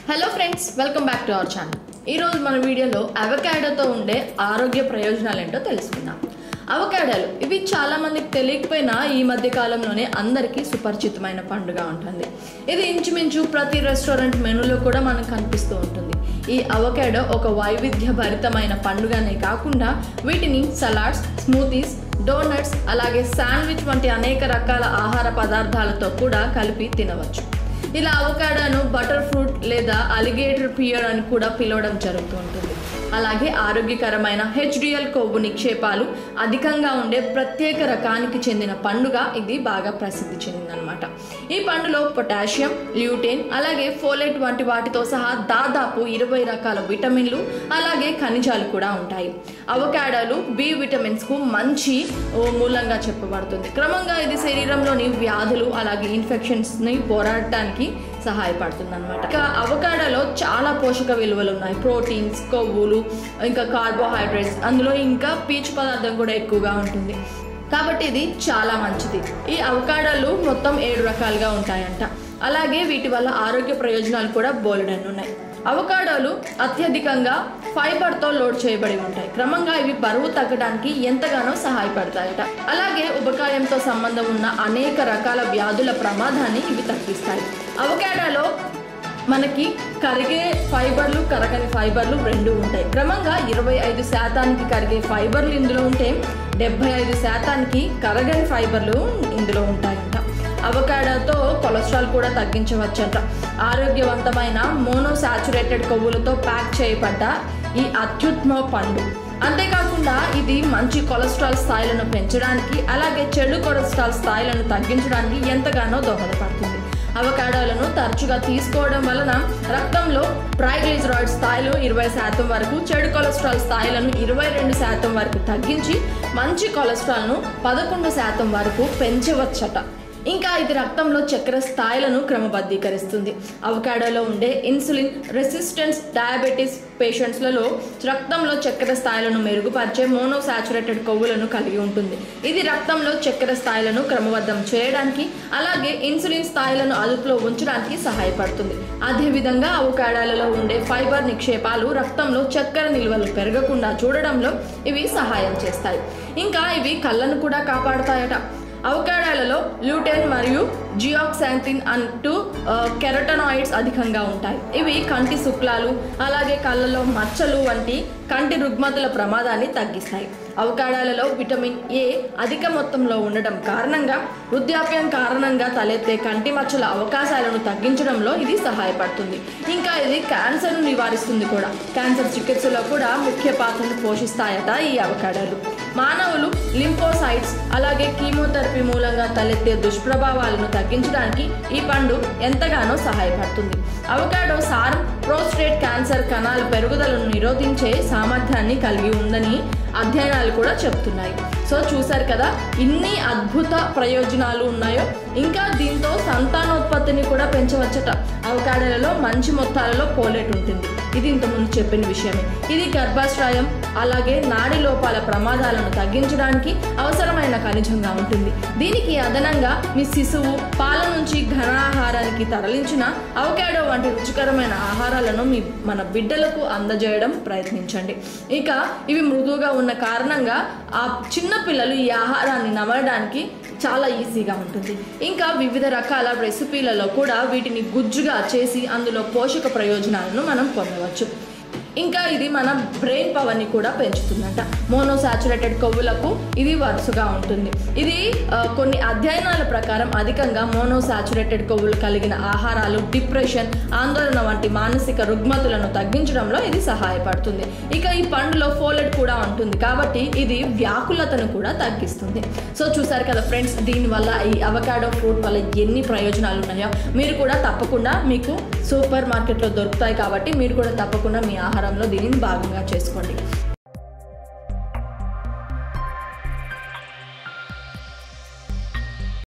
hello friends welcome back to our channel ఈరోజు మన వీడియోలో అవకాడోతో ఉండే ఆరోగ్య ప్రయోజనాలు ఏంటో తెలుసుకుందాం అవకాడోలు ఇవి చాలా మందికి తెలియకపోయినా ఈ మధ్య కాలంలోనే అందరికీ సుపరిచితమైన పండుగ ఉంటుంది ఇది ఇంచుమించు ప్రతి రెస్టారెంట్ మెనూలో కూడా మనకు కనిపిస్తూ ఉంటుంది ఈ అవకాడో ఒక వైవిధ్య భరితమైన పండుగనే కాకుండా వీటిని సలాడ్స్ స్మూతీస్ డోనట్స్ అలాగే శాండ్విచ్ వంటి అనేక రకాల ఆహార పదార్థాలతో కూడా కలిపి తినవచ్చు ఇలా అవకాడాను బటర్ ఫ్రూట్ లేదా అలిగేటర్ పియర్ అని కూడా పిలవడం జరుగుతూ ఉంటుంది అలాగే ఆరోగ్యకరమైన హెచ్డిఎల్ కొవ్వు నిక్షేపాలు అధికంగా ఉండే ప్రత్యేక రకానికి చెందిన పండుగ ఇది బాగా ప్రసిద్ధి చెందిందనమాట ఈ పండులో పొటాషియం ల్యూటెన్ అలాగే ఫోలేట్ వంటి వాటితో సహా దాదాపు ఇరవై రకాల విటమిన్లు అలాగే ఖనిజాలు కూడా ఉంటాయి అవకాడాలు బి విటమిన్స్కు మంచి ఓ మూలంగా చెప్పబడుతుంది క్రమంగా ఇది శరీరంలోని వ్యాధులు అలాగే ఇన్ఫెక్షన్స్ని పోరాడటానికి సహాయపడుతుంది అనమాట ఇక అవకాడోలో చాలా పోషక విలువలు ఉన్నాయి ప్రోటీన్స్ కొవ్వులు ఇంకా కార్బోహైడ్రేట్స్ అందులో ఇంకా పీచు పదార్థం కూడా ఎక్కువగా ఉంటుంది కాబట్టి ఇది చాలా మంచిది ఈ అవకాడోలు మొత్తం ఏడు రకాలుగా ఉంటాయంట అలాగే వీటి వల్ల ఆరోగ్య ప్రయోజనాలు కూడా బోలెడన్ని ఉన్నాయి అవకాడోలు అత్యధికంగా ఫైబర్తో లోడ్ చేయబడి ఉంటాయి క్రమంగా ఇవి బరువు తగ్గడానికి ఎంతగానో సహాయపడతాయట అలాగే ఉపకాయంతో సంబంధం ఉన్న అనేక రకాల వ్యాధుల ప్రమాదాన్ని ఇవి తగ్గిస్తాయి అవకాడోలో మనకి కరిగే ఫైబర్లు కరగని ఫైబర్లు రెండు ఉంటాయి క్రమంగా ఇరవై ఐదు శాతానికి కరిగే ఫైబర్లు ఇందులో ఉంటే డెబ్బై ఐదు శాతానికి కరగని ఫైబర్లు ఇందులో ఉంటాయంట అవకాడోతో కొలెస్ట్రాల్ కూడా తగ్గించవచ్చంట ఆరోగ్యవంతమైన మోనోసాచురేటెడ్ కొవ్వులతో ప్యాక్ చేయబడ్డ ఈ అత్యుత్తమ పండు అంతేకాకుండా ఇది మంచి కొలెస్ట్రాల్ స్థాయిలను పెంచడానికి అలాగే చెడు కొలెస్ట్రాల్ స్థాయిలను తగ్గించడానికి ఎంతగానో దోహదపడుతుంది అవకాడోలను తరచుగా తీసుకోవడం వలన రక్తంలో ట్రైగ్లిజరాయిడ్ స్థాయిలు ఇరవై శాతం వరకు చెడు కొలెస్ట్రాల్ స్థాయిలను ఇరవై రెండు శాతం వరకు తగ్గించి మంచి కొలెస్ట్రాల్ను పదకొండు శాతం వరకు పెంచవచ్చట ఇంకా ఇది రక్తంలో చక్కెర స్థాయిలను క్రమబద్ధీకరిస్తుంది అవకాడోలో ఉండే ఇన్సులిన్ రెసిస్టెన్స్ డయాబెటీస్ పేషెంట్స్లలో రక్తంలో చక్కెర స్థాయిలను మెరుగుపరిచే మోనోసాచురేటెడ్ కొవ్వులను కలిగి ఉంటుంది ఇది రక్తంలో చక్కెర స్థాయిలను క్రమబద్ధం చేయడానికి అలాగే ఇన్సులిన్ స్థాయిలను అదుపులో ఉంచడానికి సహాయపడుతుంది అదేవిధంగా అవకాడాలలో ఉండే ఫైబర్ నిక్షేపాలు రక్తంలో చక్కెర నిల్వలు పెరగకుండా చూడడంలో ఇవి సహాయం చేస్తాయి ఇంకా ఇవి కళ్ళను కూడా కాపాడుతాయట అవకాడాలలో ల్యూటెన్ మరియు జియాక్సాంతిన్ అంటూ కెరటనాయిడ్స్ అధికంగా ఉంటాయి ఇవి కంటి శుక్లాలు అలాగే కళ్ళలో మచ్చలు వంటి కంటి రుగ్మతుల ప్రమాదాన్ని తగ్గిస్తాయి అవకాడాలలో విటమిన్ ఏ అధిక మొత్తంలో ఉండడం కారణంగా వృద్ధాప్యం కారణంగా తలెత్తే కంటి మచ్చల అవకాశాలను తగ్గించడంలో ఇది సహాయపడుతుంది ఇంకా ఇది క్యాన్సర్ను నివారిస్తుంది కూడా క్యాన్సర్ చికిత్సలో కూడా ముఖ్య పాత్రను పోషిస్తాయట ఈ అవకాడాలు మానవులు లింపోసైట్స్ అలాగే కీమోథెరపీ మూలంగా తలెత్తే దుష్ప్రభావాలను తగ్గించడానికి ఈ పండు ఎంతగానో సహాయపడుతుంది అవకాడో సారం ప్రోస్టేట్ క్యాన్సర్ కణాల పెరుగుదలను నిరోధించే సామర్థ్యాన్ని కలిగి ఉందని అధ్యయనాలు కూడా చెప్తున్నాయి సో చూసారు కదా ఇన్ని అద్భుత ప్రయోజనాలు ఉన్నాయో ఇంకా దీంతో సంతానోత్పత్తిని కూడా పెంచవచ్చట అవకాడలలో మంచి మొత్తాలలో పోలేట్ ఉంటుంది ఇది ఇంతకుముందు చెప్పిన విషయమే ఇది గర్భాశ్రయం అలాగే నాడి లోపాల ప్రమాదాలను తగ్గించడానికి అవసరమైన ఖనిజంగా ఉంటుంది దీనికి అదనంగా మీ శిశువు పాల నుంచి ఘనాహారానికి తరలించిన అవకాడో వంటి రుచికరమైన ఆహారాలను మీ మన బిడ్డలకు అందజేయడం ప్రయత్నించండి ఇక ఇవి మృదువుగా ఉన్న కారణంగా ఆ చిన్న పిల్లలు ఈ ఆహారాన్ని నమలడానికి చాలా ఈజీగా ఉంటుంది ఇంకా వివిధ రకాల రెసిపీలలో కూడా వీటిని గుజ్జుగా చేసి అందులో పోషక ప్రయోజనాలను మనం పొందవచ్చు ఇంకా ఇది మన బ్రెయిన్ పవర్ని కూడా పెంచుతుందంట మోనోసాచురేటెడ్ కొవ్వులకు ఇది వరుసగా ఉంటుంది ఇది ఆ, కొన్ని అధ్యయనాల ప్రకారం అధికంగా మోనోసాచురేటెడ్ కొవ్వులు కలిగిన ఆహారాలు డిప్రెషన్ ఆందోళన వంటి మానసిక రుగ్మతులను తగ్గించడంలో ఇది సహాయపడుతుంది ఇక ఈ పండులో ఫోలెట్ కూడా ఉంటుంది కాబట్టి ఇది వ్యాకులతను కూడా తగ్గిస్తుంది సో చూసారు కదా ఫ్రెండ్స్ దీనివల్ల ఈ అవకాడో ఫ్రూట్ వల్ల ఎన్ని ప్రయోజనాలు ఉన్నాయో మీరు కూడా తప్పకుండా మీకు సూపర్ మార్కెట్లో దొరుకుతాయి కాబట్టి మీరు కూడా తప్పకుండా మీ ఆహారంలో దీనిని భాగంగా చేసుకోండి